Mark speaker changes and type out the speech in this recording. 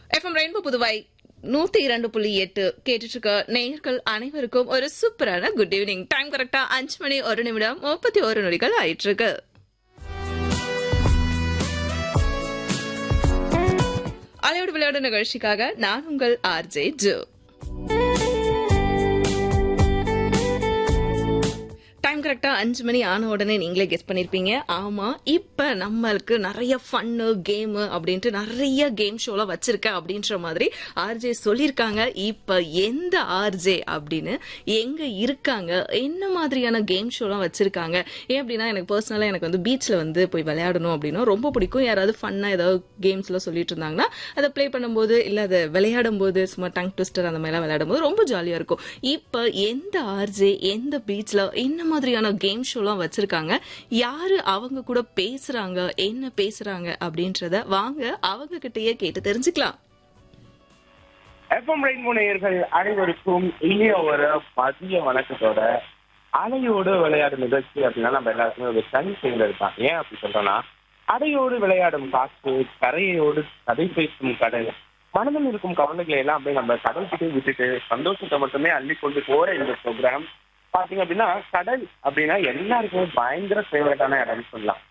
Speaker 1: FM rainbow Puduvai நூத்தி இரண்டு புள்ளி எட்டு கேட்டுட்டு இருக்க நேயர்கள் அனைவருக்கும் ஒரு சூப்பரான குட் ஈவினிங் டைம் கரெக்டா அஞ்சு மணி ஒரு நிமிடம் முப்பத்தி ஒரு நொடிகள் ஆயிட்டு இருக்கு அலையோடு விளையாடு நிகழ்ச்சிக்காக நான் உங்கள் ஆர்ஜே ஜோ டைம் கரெக்டா அஞ்சு மணி ஆன உடனே நீங்களே கெஸ் பண்ணிருப்பீங்க ஆமா இப்ப நம்மளுக்கு நிறைய ஃபன்னு கேம் அப்படின்ட்டு நிறைய கேம் ஷோலாம் வச்சிருக்க அப்படின்ற மாதிரி ஆர்ஜே சொல்லியிருக்காங்க இப்ப எந்த ஆர்ஜே அப்படின்னு எங்க இருக்காங்க என்ன மாதிரியான கேம் ஷோலாம் வச்சிருக்காங்க ஏன் அப்படின்னா எனக்கு பர்சனலா எனக்கு வந்து பீச்ல வந்து போய் விளையாடணும் அப்படின்னா ரொம்ப பிடிக்கும் யாராவது ஃபன்னா ஏதாவது கேம்ஸ்லாம் சொல்லிட்டு இருந்தாங்கன்னா அதை ப்ளே பண்ணும்போது இல்ல அதை விளையாடும் போது சும்மா டங் ட்விஸ்டர் அந்த மாதிரிலாம் விளையாடும் போது ரொம்ப ஜாலியா இருக்கும் இப்ப எந்த ஆர்ஜே எந்த பீச்ல என்ன மாதிரியான கேம் ஷோலாம் வச்சிருக்காங்க யாரு அவங்க கூட பேசுறாங்க என்ன பேசுறாங்க அப்படின்றத வாங்க அவங்க கிட்டயே கேட்டு தெரிஞ்சுக்கலாம்
Speaker 2: எஃப்எம் ரெயின்போ நேயர்கள் அனைவருக்கும் இனிய ஒரு மதிய வணக்கத்தோட அலையோடு விளையாடும் நிகழ்ச்சி அப்படின்னா நம்ம எல்லாருக்குமே ஒரு தனி சேர்ந்தது தான் ஏன் அப்படி சொல்றோம்னா அலையோடு விளையாடும் காற்று கரையோடு கதை பேசும் கடல் மனதில் இருக்கும் கவலைகளை எல்லாம் அப்படியே நம்ம கடல் கிட்டே விட்டுட்டு சந்தோஷத்தை மட்டுமே அள்ளி கொண்டு போற இந்த ப்ரோக்ராம் பாத்தீங்க அப்படின்னா கடல் அப்படின்னா எல்லாருக்குமே பயங்கர ஃபேவரட்டான இடம்னு சொல்லலாம்